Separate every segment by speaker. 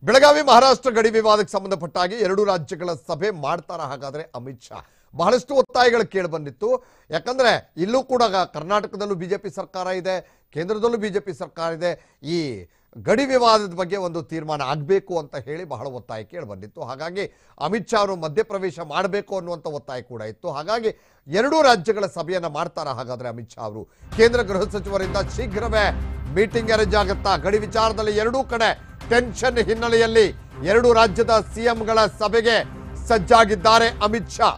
Speaker 1: ಬೆಳಗಾವಿ ಮಹಾರಾಷ್ಟ್ರ ಗಡಿ ವಿವಾದಕ್ಕೆ ಸಂಬಂಧಪಟ್ಟ ಹಾಗೆ ಎರಡು ರಾಜ್ಯಗಳ ಸಭೆ ಮಾಡ್ತಾರ ಹಾಗಾದ್ರೆ ಅಮಿತ್ ಶಾ ಬಹಳಷ್ಟು ಒತ್ತಾಯಗಳು ಕೇಳಿ ಬಂದಿತ್ತು ಯಾಕಂದ್ರೆ ಇಲ್ಲೂ ಕೂಡ ಗ- ಕರ್ನಾಟಕದಲ್ಲೂ ಬಿಜೆಪಿ ಸರ್ಕಾರ ಇದೆ ಕೇಂದ್ರದಲ್ಲೂ ಬಿಜೆಪಿ ಸರ್ಕಾರ ಇದೆ ಈ ಗಡಿ ವಿವಾದದ ಬಗ್ಗೆ ಒಂದು ತೀರ್ಮಾನ ಆಗಬೇಕು ಅಂತ ಹೇಳಿ ಬಹಳ ಒತ್ತಾಯ ಕೇಳಿ ಬಂದಿತ್ತು ಹಾಗಾಗಿ ಅಮಿತ್ ಶಾ ಅವರು ಮಧ್ಯಪ್ರವೇಶ ಮಾಡಬೇಕು ಅನ್ನುವಂಥ ಒತ್ತಾಯ ಕೂಡ ಇತ್ತು ಹಾಗಾಗಿ ಎರಡೂ ರಾಜ್ಯಗಳ ಸಭೆಯನ್ನ ಮಾಡ್ತಾರ ಹಾಗಾದ್ರೆ ಅಮಿತ್ ಶಾ ಅವರು ಕೇಂದ್ರ ಗೃಹ ಸಚಿವರಿಂದ ಶೀಘ್ರವೇ ಮೀಟಿಂಗ್ ಅರೇಂಜ್ ಆಗುತ್ತಾ ಗಡಿ ವಿಚಾರದಲ್ಲಿ ಎರಡೂ ಕಡೆ ಟೆನ್ಷನ್ ಹಿನ್ನೆಲೆಯಲ್ಲಿ ಎರಡು ರಾಜ್ಯದ ಸಿಎಂಗಳ ಸಭೆಗೆ ಸಜ್ಜಾಗಿದ್ದಾರೆ ಅಮಿತ್ ಶಾ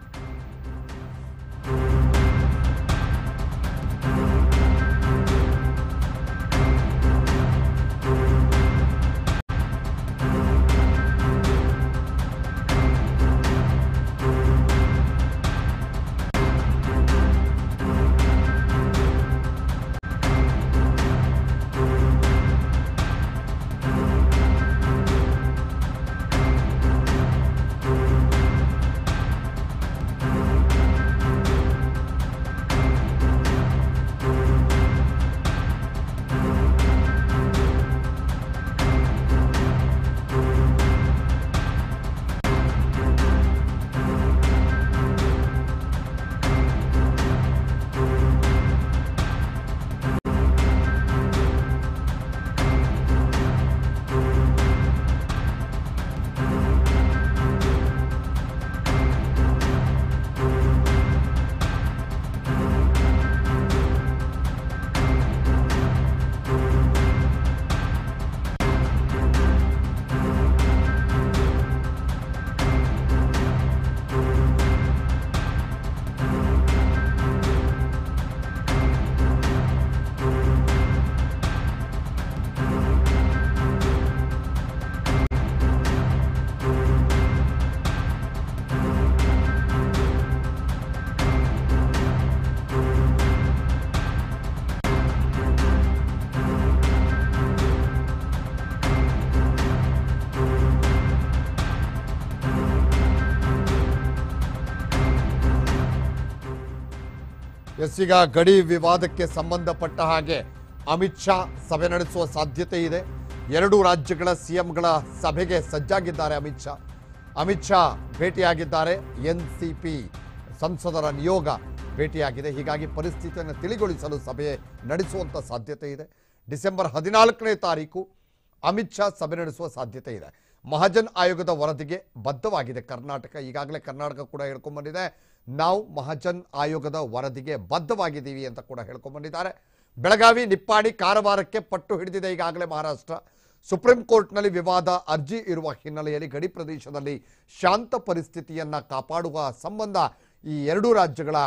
Speaker 1: ಎಸ್ ಈಗ ಗಡಿ ವಿವಾದಕ್ಕೆ ಸಂಬಂಧಪಟ್ಟ ಹಾಗೆ ಅಮಿತ್ ಶಾ ಸಭೆ ನಡೆಸುವ ಸಾಧ್ಯತೆ ಇದೆ ಎರಡು ರಾಜ್ಯಗಳ ಸಿಎಂಗಳ ಸಭೆಗೆ ಸಜ್ಜಾಗಿದ್ದಾರೆ ಅಮಿತ್ ಶಾ ಅಮಿತ್ ಶಾ ಭೇಟಿಯಾಗಿದ್ದಾರೆ ಎನ್ ಸಿ ಪಿ ಸಂಸದರ ನಿಯೋಗ ಭೇಟಿಯಾಗಿದೆ ಹೀಗಾಗಿ ಪರಿಸ್ಥಿತಿಯನ್ನು ತಿಳಿಗೊಳಿಸಲು ಸಭೆ ನಡೆಸುವಂಥ ಸಾಧ್ಯತೆ ಇದೆ ಡಿಸೆಂಬರ್ ಹದಿನಾಲ್ಕನೇ ತಾರೀಕು ಅಮಿತ್ ಶಾ ಸಭೆ ನಡೆಸುವ ಸಾಧ್ಯತೆ ಇದೆ ಮಹಾಜನ್ ಆಯೋಗದ ವರದಿಗೆ ಬದ್ಧವಾಗಿದೆ ಕರ್ನಾಟಕ ಈಗಾಗಲೇ ಕರ್ನಾಟಕ ಕೂಡ ಹೇಳ್ಕೊಂಡ್ಬಂದಿದೆ ನಾವು ಮಹಾಜನ್ ಆಯೋಗದ ವರದಿಗೆ ಬದ್ಧವಾಗಿದ್ದೀವಿ ಅಂತ ಕೂಡ ಹೇಳ್ಕೊಂಡ್ಬಂದಿದ್ದಾರೆ ಬೆಳಗಾವಿ ನಿಪ್ಪಾಣಿ ಕಾರವಾರಕ್ಕೆ ಪಟ್ಟು ಹಿಡಿದಿದೆ ಈಗಾಗಲೇ ಮಹಾರಾಷ್ಟ್ರ ಸುಪ್ರೀಂ ಕೋರ್ಟ್ನಲ್ಲಿ ವಿವಾದ ಅರ್ಜಿ ಇರುವ ಹಿನ್ನೆಲೆಯಲ್ಲಿ ಗಡಿ ಪ್ರದೇಶದಲ್ಲಿ ಶಾಂತ ಪರಿಸ್ಥಿತಿಯನ್ನ ಕಾಪಾಡುವ ಸಂಬಂಧ ಈ ಎರಡೂ ರಾಜ್ಯಗಳ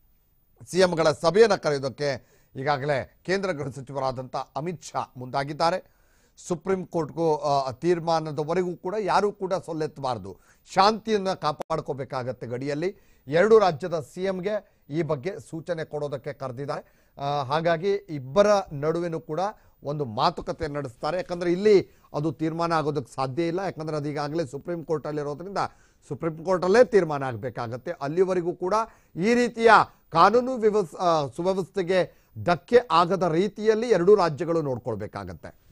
Speaker 1: ಸಿಎಂಗಳ ಸಭೆಯನ್ನು ಕರೆಯೋದಕ್ಕೆ ಈಗಾಗಲೇ ಕೇಂದ್ರ ಗೃಹ ಸಚಿವರಾದಂಥ ಅಮಿತ್ ಶಾ ಮುಂದಾಗಿದ್ದಾರೆ ಸುಪ್ರೀಂ ಕೋರ್ಟ್ಗೂ ಆ, ತೀರ್ಮಾನದವರೆಗೂ ಕೂಡ ಯಾರೂ ಕೂಡ ಸೊಲ್ಲೆತ್ತಬಾರದು ಶಾಂತಿಯನ್ನು ಕಾಪಾಡ್ಕೋಬೇಕಾಗತ್ತೆ ಗಡಿಯಲ್ಲಿ ಎರಡು ರಾಜ್ಯದ ಸಿ ಎಂಗೆ ಈ ಬಗ್ಗೆ ಸೂಚನೆ ಕೊಡೋದಕ್ಕೆ ಕರೆದಿದ್ದಾರೆ ಆ, ಹಾಗಾಗಿ ಇಬ್ಬರ ನಡುವೆನೂ ಕೂಡ ಒಂದು ಮಾತುಕತೆ ನಡೆಸ್ತಾರೆ ಯಾಕಂದ್ರೆ ಇಲ್ಲಿ ಅದು ತೀರ್ಮಾನ ಆಗೋದಕ್ಕೆ ಸಾಧ್ಯ ಇಲ್ಲ ಯಾಕಂದ್ರೆ ಅದು ಈಗಾಗಲೇ ಸುಪ್ರೀಂ ಕೋರ್ಟಲ್ಲಿರೋದ್ರಿಂದ ಸುಪ್ರೀಂ ಕೋರ್ಟಲ್ಲೇ ತೀರ್ಮಾನ ಆಗಬೇಕಾಗತ್ತೆ ಅಲ್ಲಿವರೆಗೂ ಕೂಡ ಈ ರೀತಿಯ ಕಾನೂನು ವ್ಯವಸ್ ಆ, ಸುವ್ಯವಸ್ಥೆಗೆ ಧಕ್ಕೆ ಆಗದ ರೀತಿಯಲ್ಲಿ ಎರಡೂ ರಾಜ್ಯಗಳು ನೋಡ್ಕೊಳ್ಬೇಕಾಗತ್ತೆ